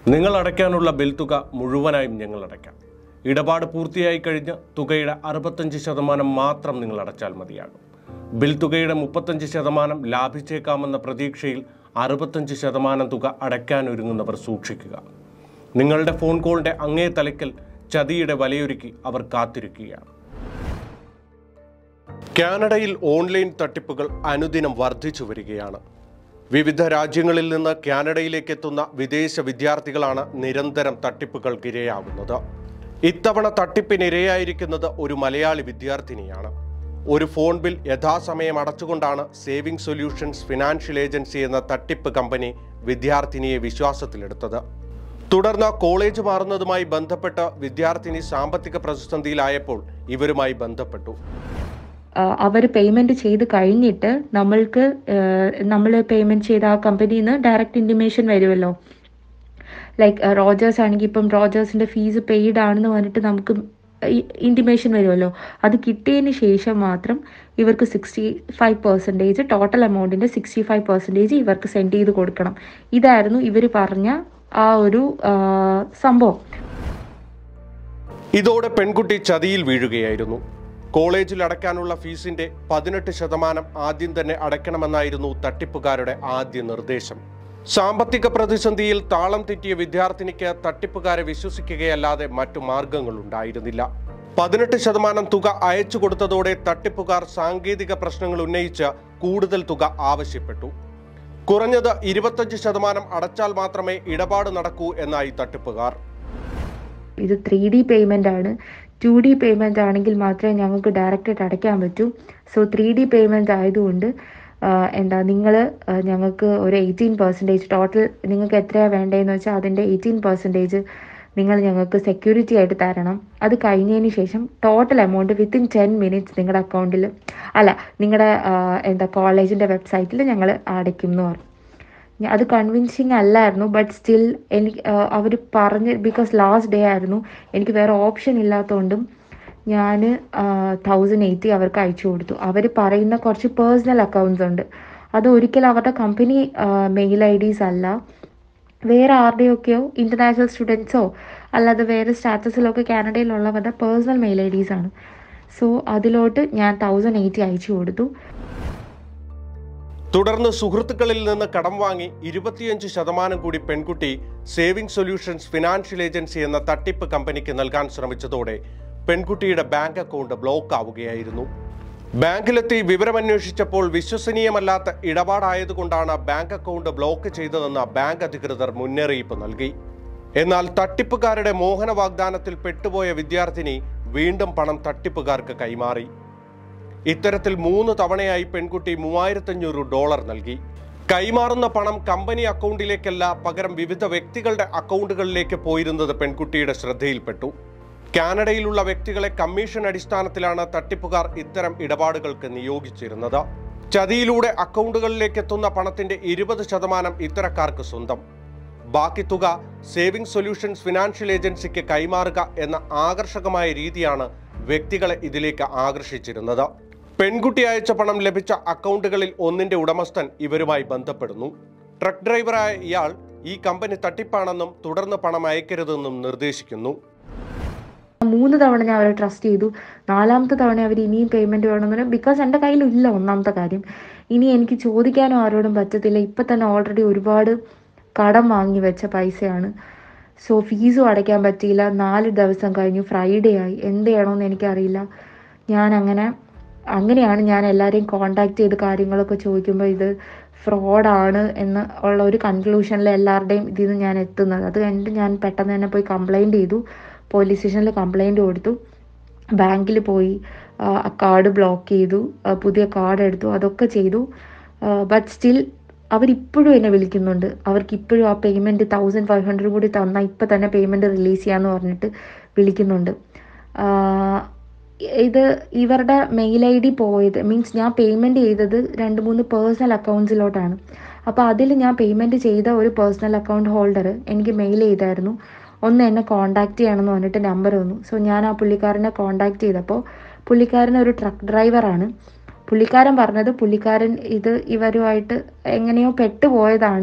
നിങ്ങൾ അടയ്ക്കാനുള്ള ബിൽ തുക മുഴുവനായും ഞങ്ങൾ അടയ്ക്കാം ഇടപാട് പൂർത്തിയായി കഴിഞ്ഞ് തുകയുടെ അറുപത്തഞ്ച് ശതമാനം മാത്രം നിങ്ങൾ അടച്ചാൽ മതിയാകും ബിൽ തുകയുടെ മുപ്പത്തഞ്ച് ശതമാനം ലാഭിച്ചേക്കാമെന്ന പ്രതീക്ഷയിൽ അറുപത്തഞ്ച് ശതമാനം തുക അടയ്ക്കാൻ ഒരുങ്ങുന്നവർ സൂക്ഷിക്കുക നിങ്ങളുടെ ഫോൺ കോളിന്റെ അങ്ങേ തലയ്ക്കൽ ചതിയുടെ വലയൊരുക്കി അവർ കാത്തിരിക്കുകയാണ് കാനഡയിൽ ഓൺലൈൻ തട്ടിപ്പുകൾ അനുദിനം വർദ്ധിച്ചു വരികയാണ് വിവിധ രാജ്യങ്ങളിൽ നിന്ന് കാനഡയിലേക്ക് എത്തുന്ന വിദേശ വിദ്യാർത്ഥികളാണ് നിരന്തരം തട്ടിപ്പുകൾക്ക് ഇരയാകുന്നത് ഇത്തവണ തട്ടിപ്പിനിരയായിരിക്കുന്നത് ഒരു മലയാളി വിദ്യാർത്ഥിനിയാണ് ഒരു ഫോൺ ബിൽ യഥാസമയം അടച്ചുകൊണ്ടാണ് സേവിംഗ് സൊല്യൂഷൻസ് ഫിനാൻഷ്യൽ ഏജൻസി എന്ന തട്ടിപ്പ് കമ്പനി വിദ്യാർത്ഥിനിയെ വിശ്വാസത്തിലെടുത്തത് തുടർന്ന് കോളേജ് മാറുന്നതുമായി ബന്ധപ്പെട്ട് വിദ്യാർത്ഥിനി സാമ്പത്തിക പ്രതിസന്ധിയിലായപ്പോൾ ഇവരുമായി ബന്ധപ്പെട്ടു അവർ പേയ്മെന്റ് ചെയ്ത് കഴിഞ്ഞിട്ട് നമ്മൾക്ക് നമ്മൾ പേയ്മെന്റ് ചെയ്ത ആ കമ്പനിയിൽ നിന്ന് ഡയറക്റ്റ് ഇൻറ്റിമേഷൻ വരുമല്ലോ ലൈക്ക് റോജേഴ്സ് ആണെങ്കിൽ ഇപ്പം റോജേഴ്സിന്റെ ഫീസ് പെയ്ഡ് ആണെന്ന് പറഞ്ഞിട്ട് നമുക്ക് ഇൻറ്റിമേഷൻ വരുമല്ലോ അത് കിട്ടിയതിന് ശേഷം മാത്രം ഇവർക്ക് സിക്സ്റ്റി ഫൈവ് പെർസെൻറ്റേജ് ടോട്ടൽ എമൗണ്ടിൻ്റെ സിക്സ്റ്റി ഫൈവ് പെർസെൻറ്റേജ് ഇവർക്ക് സെൻഡ് ചെയ്ത് കൊടുക്കണം ഇതായിരുന്നു ഇവർ പറഞ്ഞ ആ ഒരു ആ, സംഭവം ഇതോടെ പെൺകുട്ടി ചതിയിൽ വീഴുകയായിരുന്നു കോളേജിൽ അടയ്ക്കാനുള്ള ഫീസിന്റെ പതിനെട്ട് ശതമാനം ആദ്യം തന്നെ അടയ്ക്കണമെന്നായിരുന്നു തട്ടിപ്പുകാരുടെ ആദ്യ നിർദ്ദേശം സാമ്പത്തിക പ്രതിസന്ധിയിൽ താളം തെറ്റിയ വിദ്യാർത്ഥിനിക്ക് തട്ടിപ്പുകാരെ വിശ്വസിക്കുകയല്ലാതെ മറ്റു മാർഗങ്ങളുണ്ടായിരുന്നില്ല പതിനെട്ട് ശതമാനം തുക അയച്ചു കൊടുത്തതോടെ തട്ടിപ്പുകാർ സാങ്കേതിക പ്രശ്നങ്ങൾ ഉന്നയിച്ച് കൂടുതൽ തുക ആവശ്യപ്പെട്ടു കുറഞ്ഞത് ഇരുപത്തഞ്ച് ശതമാനം അടച്ചാൽ മാത്രമേ ഇടപാട് നടക്കൂ എന്നായി തട്ടിപ്പുകാർ ഇത് ത്രീ ഡി പേയ്മെൻ്റ് ആണ് ടു ഡി പേയ്മെൻ്റ് ആണെങ്കിൽ മാത്രമേ ഞങ്ങൾക്ക് ഡയറക്റ്റായിട്ട് അടയ്ക്കാൻ പറ്റൂ സോ ത്രീ ഡി പേയ്മെൻ്റ് ആയതുകൊണ്ട് ആ, എന്താ നിങ്ങൾ ഞങ്ങൾക്ക് ഒരു എയ്റ്റീൻ പെർസെൻറ്റേജ് ടോട്ടൽ നിങ്ങൾക്ക് എത്രയാണ് വേണ്ടതെന്ന് വെച്ചാൽ അതിൻ്റെ എയ്റ്റീൻ പെർസെൻറ്റേജ് നിങ്ങൾ ഞങ്ങൾക്ക് സെക്യൂരിറ്റി ആയിട്ട് തരണം അത് കഴിഞ്ഞതിന് ശേഷം total amount within ten minutes നിങ്ങളുടെ അക്കൗണ്ടിൽ അല്ല നിങ്ങളുടെ എന്താ കോളേജിൻ്റെ വെബ്സൈറ്റിൽ ഞങ്ങൾ അടയ്ക്കും എന്ന് പറഞ്ഞു ഞ- അത് കൺവിൻസിങ് അല്ലായിരുന്നു ബട്ട് സ്റ്റിൽ എനിക്ക് അവർ പറഞ്ഞ് ബിക്കോസ് ലാസ്റ്റ് ഡേ ആയിരുന്നു എനിക്ക് വേറെ ഓപ്ഷൻ ഇല്ലാത്തതുകൊണ്ടും ഞാൻ തൗസൻഡ് എയ്റ്റി അവർക്ക് അയച്ചു കൊടുത്തു അവർ പറയുന്ന കുറച്ച് പേഴ്സണൽ അക്കൗണ്ട്സ് ഉണ്ട് അത് ഒരിക്കലും അവരുടെ കമ്പനി മെയിൽ ഐ ഡീസ് അല്ല വേറെ ആരുടെയൊക്കെയോ ഇൻ്റർനാഷണൽ സ്റ്റുഡൻസോ അല്ലാതെ വേറെ സ്റ്റാറ്റസിലൊക്കെ കാനഡയിലുള്ളവരുടെ പേഴ്സണൽ മെയിൽ ഐ ഡീസ് ആണ് സോ അതിലോട്ട് ഞാൻ തൗസൻഡ് എയ്റ്റി അയച്ചു കൊടുത്തു തുടർന്ന് സുഹൃത്തുക്കളിൽ നിന്ന് കടം വാങ്ങി ഇരുപത്തിയഞ്ച് ശതമാനം കൂടി പെൺകുട്ടി സേവിംഗ് സൊല്യൂഷൻസ് ഫിനാൻഷ്യൽ ഏജൻസി എന്ന തട്ടിപ്പ് കമ്പനിക്ക് നൽകാൻ ശ്രമിച്ചതോടെ പെൺകുട്ടിയുടെ ബാങ്ക് അക്കൗണ്ട് ബ്ലോക്ക് ആവുകയായിരുന്നു ബാങ്കിലെത്തി വിവരമന്വേഷിച്ചപ്പോൾ വിശ്വസനീയമല്ലാത്ത ഇടപാടായതുകൊണ്ടാണ് ബാങ്ക് അക്കൗണ്ട് ബ്ലോക്ക് ചെയ്തതെന്ന് ബാങ്ക് അധികൃതർ മുന്നറിയിപ്പ് നൽകി എന്നാൽ തട്ടിപ്പുകാരുടെ മോഹന വാഗ്ദാനത്തിൽ പെട്ടുപോയ വിദ്യാർത്ഥിനി വീണ്ടും പണം തട്ടിപ്പുകാർക്ക് കൈമാറി ഇത്തരത്തിൽ മൂന്ന് തവണയായി പെൺകുട്ടി മൂവായിരത്തഞ്ഞൂറ് ഡോളർ നൽകി കൈമാറുന്ന പണം കമ്പനി അക്കൗണ്ടിലേക്കല്ല പകരം വിവിധ വ്യക്തികളുടെ അക്കൗണ്ടുകളിലേക്ക് പോയിരുന്നത് പെൺകുട്ടിയുടെ ശ്രദ്ധയിൽപ്പെട്ടു കാനഡയിലുള്ള വ്യക്തികളെ കമ്മീഷൻ അടിസ്ഥാനത്തിലാണ് തട്ടിപ്പുകാർ ഇത്തരം ഇടപാടുകൾക്ക് നിയോഗിച്ചിരുന്നത് ചതിയിലൂടെ അക്കൗണ്ടുകളിലേക്ക് എത്തുന്ന പണത്തിന്റെ ഇരുപത് ശതമാനം ഇത്തരക്കാർക്ക് സ്വന്തം ബാക്കി തുക സേവിംഗ് സൊല്യൂഷൻസ് ഫിനാൻഷ്യൽ ഏജൻസിക്ക് കൈമാറുക എന്ന ആകർഷകമായ രീതിയാണ് വ്യക്തികളെ ഇതിലേക്ക് ആകർഷിച്ചിരുന്നത് പെൺകുട്ടി അയച്ച പണം ലഭിച്ച അക്കൗണ്ടുകളിൽ ഒന്നിന്റെ ഉടമസ്ഥൻ ഇവരുമായി ബന്ധപ്പെടുന്നു ട്രക്ക് ഡ്രൈവറായ ഇയാൾ ഈ കമ്പനി തട്ടിപ്പാണെന്നും തുടർന്ന് പണം അയക്കരുതെന്നും നിർദ്ദേശിക്കുന്നു മൂന്ന് തവണ ഞാൻ അവരെ ട്രസ്റ്റ് ചെയ്തു നാലാമത്തെ തവണ അവർ ഇനിയും പേയ്മെന്റ് വേണമെന്ന് ബിക്കോസ് എൻ്റെ കയ്യിലില്ല ഒന്നാമത്തെ കാര്യം ഇനി എനിക്ക് ചോദിക്കാനും ആരോടും പറ്റത്തില്ല ഇപ്പം തന്നെ ഓൾറെഡി ഒരുപാട് കടം വാങ്ങി വെച്ച പൈസയാണ് സോ ഫീസും അടയ്ക്കാൻ പറ്റിയില്ല നാല് ദിവസം കഴിഞ്ഞു ഫ്രൈഡേ ആയി എന്ത് ചെയ്യണമെന്ന് എനിക്കറിയില്ല ഞാൻ അങ്ങനെ അങ്ങനെയാണ് ഞാൻ എല്ലാവരെയും കോണ്ടാക്ട് ചെയ്ത് കാര്യങ്ങളൊക്കെ ചോദിക്കുമ്പോൾ ഇത് ഫ്രോഡാണ് എന്ന് ഉള്ള ഒരു കൺക്ലൂഷനിൽ എല്ലാവരുടെയും ഇതിൽ നിന്ന് ഞാൻ എത്തുന്നത് അത് കഴിഞ്ഞിട്ട് ഞാൻ പെട്ടെന്ന് തന്നെ പോയി കംപ്ലൈൻറ്റ് ചെയ്തു പോലീസ് സ്റ്റേഷനിൽ കംപ്ലൈൻറ്റ് കൊടുത്തു ബാങ്കിൽ പോയി ആ കാർഡ് ബ്ലോക്ക് ചെയ്തു ആ, പുതിയ കാർഡ് എടുത്തു അതൊക്കെ ചെയ്തു ബട്ട് സ്റ്റിൽ അവരിപ്പോഴും എന്നെ വിളിക്കുന്നുണ്ട് അവർക്ക് ഇപ്പോഴും ആ പേയ്മെൻറ്റ് തൗസൻഡ് ഫൈവ് ഹൺഡ്രഡ് കൂടി തന്നാൽ ഇപ്പം തന്നെ പേയ്മെൻറ്റ് റിലീസ് ചെയ്യാമെന്ന് പറഞ്ഞിട്ട് വിളിക്കുന്നുണ്ട് ആ, ഇത് ഇവരുടെ മെയിൽ ഐ ഡി പോയത് മീൻസ് ഞാൻ പേയ്മെൻറ്റ് ചെയ്തത് രണ്ട് മൂന്ന് പേഴ്സണൽ അക്കൗണ്ട്സിലോട്ടാണ് അപ്പോൾ അതിൽ ഞാൻ പേയ്മെൻറ്റ് ചെയ്ത ഒരു പേഴ്സണൽ അക്കൗണ്ട് ഹോൾഡർ എനിക്ക് മെയിൽ ചെയ്തായിരുന്നു ഒന്ന് എന്നെ കോൺടാക്റ്റ് ചെയ്യണമെന്ന് പറഞ്ഞിട്ട് നമ്പർ തന്നു സോ ഞാൻ ആ പുള്ളിക്കാരനെ കോൺടാക്റ്റ് ചെയ്തപ്പോൾ പുള്ളിക്കാരൻ ഒരു ട്രക്ക് ഡ്രൈവറാണ് പുള്ളിക്കാരൻ പറഞ്ഞത് പുള്ളിക്കാരൻ ഇത് ഇവരുമായിട്ട് എങ്ങനെയോ പെട്ടുപോയതാണ്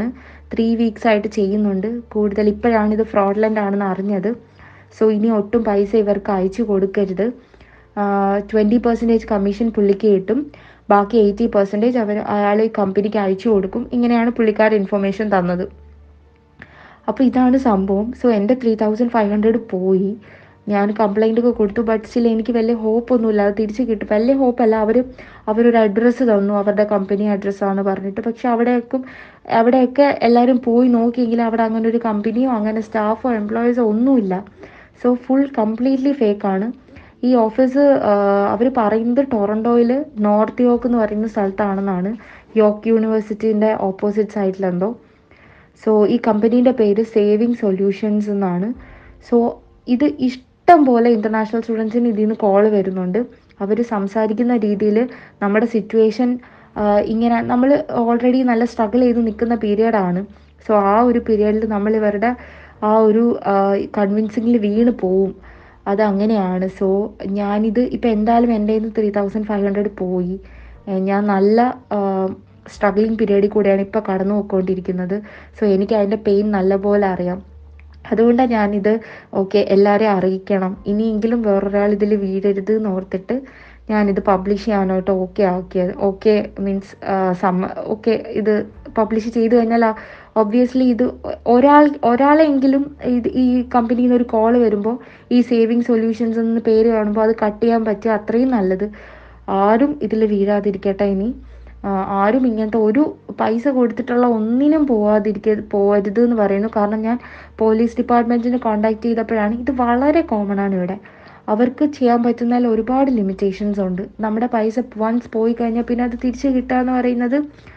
ത്രീ വീക്സ് ആയിട്ട് ചെയ്യുന്നുണ്ട് കൂടുതൽ ഇപ്പോഴാണ് ഇത് ഫ്രോഡ്ലൻ്റ് ആണെന്ന് അറിഞ്ഞത് സോ ഇനി ഒട്ടും പൈസ ഇവർക്ക് അയച്ചു കൊടുക്കരുത് ട്വൻറ്റി പെർസെൻറ്റേജ് കമ്മീഷൻ പുള്ളിക്ക് കിട്ടും ബാക്കി എയ്റ്റി പെർസെൻറ്റേജ് അവർ അയാൾ ഈ കമ്പനിക്ക് അയച്ചു കൊടുക്കും ഇങ്ങനെയാണ് പുള്ളിക്കാർ ഇൻഫർമേഷൻ തന്നത് അപ്പോൾ ഇതാണ് സംഭവം സോ എൻ്റെ ത്രീ തൗസൻഡ് ഫൈവ് ഹൺഡ്രഡ് പോയി ഞാൻ കംപ്ലൈൻ്റ് ഒക്കെ കൊടുത്തു ബട്ട് സ്റ്റിൽ എനിക്ക് വലിയ ഹോപ്പ് ഒന്നുമില്ല അത് തിരിച്ച് കിട്ടും വലിയ ഹോപ്പല്ല അവർ അവരൊരു അഡ്രസ്സ് തന്നു അവരുടെ കമ്പനി അഡ്രസ്സാണ് പറഞ്ഞിട്ട് പക്ഷെ അവിടേക്കും അവിടെയൊക്കെ എല്ലാവരും പോയി നോക്കിയെങ്കിൽ അവിടെ അങ്ങനെ ഒരു കമ്പനിയോ അങ്ങനെ സ്റ്റാഫോ എംപ്ലോയീസോ ഒന്നുമില്ല സോ ഫുൾ കംപ്ലീറ്റ്ലി ഫേക്കാണ് ഈ ഓഫീസ് അവർ പറയുന്നത് ടൊറൻഡോയിൽ നോർത്ത് യോർക്ക് എന്ന് പറയുന്ന സ്ഥലത്താണെന്നാണ് യോർക്ക് യൂണിവേഴ്സിറ്റീൻ്റെ ഓപ്പോസിറ്റ് സൈഡിലെന്തോ സോ ഈ കമ്പനീൻ്റെ പേര് സേവിങ് സൊല്യൂഷൻസ് എന്നാണ് സോ ഇത് ഇഷ്ടം പോലെ ഇൻ്റർനാഷണൽ സ്റ്റുഡൻസിന് ഇതിൽ നിന്ന് കോൾ വരുന്നുണ്ട് അവർ സംസാരിക്കുന്ന രീതിയിൽ നമ്മുടെ സിറ്റുവേഷൻ ഇങ്ങനെ നമ്മൾ ഓൾറെഡി നല്ല സ്ട്രഗിൾ ചെയ്ത് നിൽക്കുന്ന പീരിയഡാണ് സോ ആ ഒരു പീരിയഡിൽ നമ്മൾ ഇവരുടെ ആ ഒരു കൺവിൻസിങ്ങിൽ വീണ് പോവും അത് അങ്ങനെയാണ് സോ ഞാനിത് ഇപ്പം എന്തായാലും എൻ്റെ കയ്യിൽ നിന്ന് ത്രീ തൗസൻഡ് ഫൈവ് ഹൺഡ്രഡ് പോയി ഏഹ് ഞാൻ നല്ല സ്ട്രഗ്ലിംഗ് പീരീഡിൽ കൂടെയാണ് ഇപ്പോൾ കടന്നു പോയിക്കൊണ്ടിരിക്കുന്നത് സോ എനിക്ക് അതിൻ്റെ പെയിൻ നല്ലപോലെ അറിയാം അതുകൊണ്ടാണ് ഞാനിത് ഓക്കെ എല്ലാവരെയും അറിയിക്കണം ഇനിയെങ്കിലും വേറൊരാൾ ഇതിൽ വീഴരുത് എന്ന് ഓർത്തിട്ട് ഞാനിത് പബ്ലിഷ് ചെയ്യാനായിട്ട് ഓക്കെ ആക്കിയത് ഓക്കെ മീൻസ് സമ്മ ഓക്കെ ഇത് പബ്ലിഷ് ചെയ്ത് കഴിഞ്ഞാൽ ഒബ്വിയസ്ലി ഇത് ഒരാൾ ഒരാളെങ്കിലും ഇത് ഈ കമ്പനിയിൽ നിന്ന് ഒരു കോൾ വരുമ്പോൾ ഈ സേവിങ് സൊല്യൂഷൻസ് എന്ന് പേര് കാണുമ്പോൾ അത് കട്ട് ചെയ്യാൻ പറ്റുക അത്രയും നല്ലത് ആരും ഇതിൽ വീഴാതിരിക്കട്ടെ ഇനി ആ, ആരും ഇങ്ങനത്തെ ഒരു പൈസ കൊടുത്തിട്ടുള്ള ഒന്നിനും പോവാതിരിക്ക പോവരുത് എന്ന് പറയുന്നു കാരണം ഞാൻ പോലീസ് ഡിപ്പാർട്ട്മെൻറ്റിനെ കോൺടാക്ട് ചെയ്തപ്പോഴാണ് ഇത് വളരെ കോമൺ ആണ് ഇവിടെ അവർക്ക് ചെയ്യാൻ പറ്റുന്നതിൽ ഒരുപാട് ലിമിറ്റേഷൻസ് ഉണ്ട് നമ്മുടെ പൈസ വൺസ് പോയി കഴിഞ്ഞാൽ പിന്നെ അത് തിരിച്ച് കിട്ടുക എന്ന് പറയുന്നത്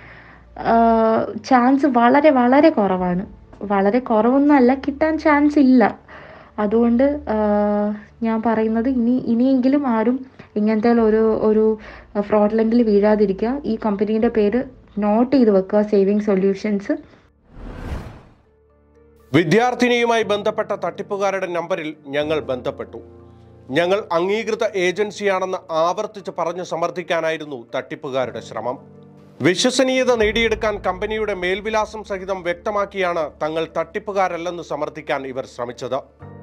ചാൻസ് വളരെ വളരെ കുറവാണ് വളരെ കുറവൊന്നുമല്ല കിട്ടാൻ ചാൻസ് ഇല്ല അതുകൊണ്ട് ആ, ഞാൻ പറയുന്നത് ഇനി ഇനിയെങ്കിലും ആരും ഇങ്ങനത്തെ ഒരു ഒരു ഫ്രോഡ്ലൻഡിൽ വീഴാതിരിക്കുക ഈ കമ്പനീൻ്റെ പേര് നോട്ട് ചെയ്ത് വെക്കുക സേവിങ് സൊല്യൂഷൻസ് വിദ്യാർത്ഥിനിയുമായി ബന്ധപ്പെട്ട തട്ടിപ്പുകാരുടെ നമ്പറിൽ ഞങ്ങൾ ബന്ധപ്പെട്ടു ഞങ്ങൾ അംഗീകൃത ഏജൻസിയാണെന്ന് ആവർത്തിച്ച് പറഞ്ഞു സമർത്ഥിക്കാനായിരുന്നു തട്ടിപ്പുകാരുടെ ശ്രമം വിശ്വസനീയത നേടിയെടുക്കാൻ കമ്പനിയുടെ മേൽവിലാസം സഹിതം വ്യക്തമാക്കിയാണ് തങ്ങൾ തട്ടിപ്പുകാരല്ലെന്ന് സമർത്ഥിക്കാൻ ഇവർ ശ്രമിച്ചത്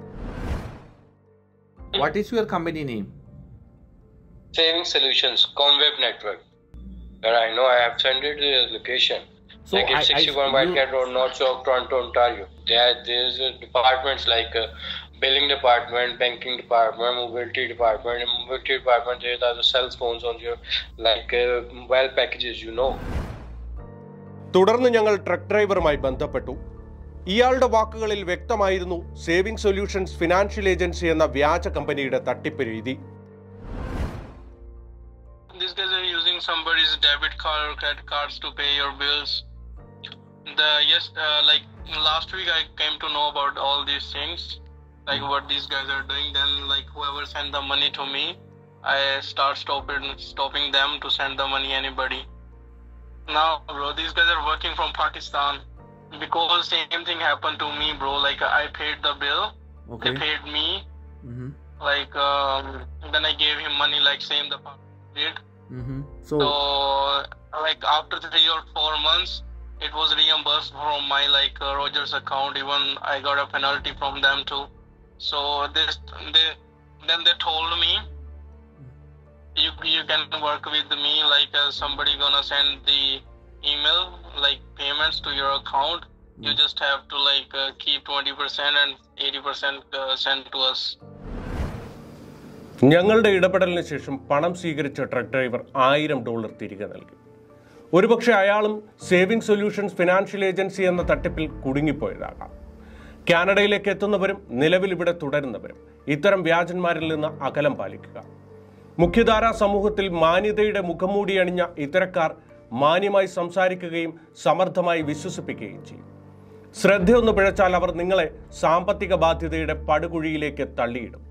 What is your company name? Saving Solutions, Comweb Network. And I know I have sent it the location. So like it's I- I- 61 you- Whitecat Road, North York, Toronto, Ontario. There, there's uh, departments like uh, billing department, banking department, mobility department. In mobility department, there are the cell phones on your like uh, mobile packages, you know. തുടർന്ന് ഞങ്ങൾ truck ഡ്രൈവറുമായി ബന്ധപ്പെട്ടു ഇയാളുടെ വാക്കുകളിൽ വ്യക്തമായിരുന്നു saving Solutions Financial Agency എന്ന വ്യാജ കമ്പനിയുടെ തട്ടിപ്പ് രീതി These guys are using somebody's debit card or credit cards to pay your bills. The yes, uh, like last week I came to know about all these things, like what these guys are doing. Then like whoever sent the money to me, I start stopping stopping them to send the money anybody. Now, bro, these guys are working from Pakistan because same thing happened to me, bro. Like I paid the bill, Okay. they paid me. Mm-hmm. Like um, then I gave him money, like same the did. Mm-hmm. So, So, like after three or four months, it was reimbursed from my like uh, Rogers account. Even I got a penalty from them too. So this they then they told me you you can work with me like uh, somebody gonna send the email like payments to your account. You just have to like uh, keep twenty percent and eighty percent uh, send to us. ഞങ്ങളുടെ ഇടപെടലിന് ശേഷം പണം സ്വീകരിച്ച truck driver ആയിരം dollar തിരികെ നൽകി ഒരുപക്ഷെ അയാളും saving Solutions Financial Agency എന്ന തട്ടിപ്പിൽ കുടുങ്ങിപ്പോയതാകാം കാനഡയിലേക്ക് എത്തുന്നവരും നിലവിൽ ഇവിടെ തുടരുന്നവരും ഇത്തരം വ്യാജന്മാരിൽ നിന്ന് അകലം പാലിക്കുക മുഖ്യധാരാ സമൂഹത്തിൽ മാന്യതയുടെ മുഖംമൂടി അണിഞ്ഞ ഇത്തരക്കാർ മാന്യമായി സംസാരിക്കുകയും സമർത്ഥമായി വിശ്വസിപ്പിക്കുകയും ചെയ്യും ശ്രദ്ധയൊന്ന് പിഴച്ചാൽ അവർ നിങ്ങളെ സാമ്പത്തിക ബാധ്യതയുടെ പടുകുഴിയിലേക്ക് തള്ളിയിടും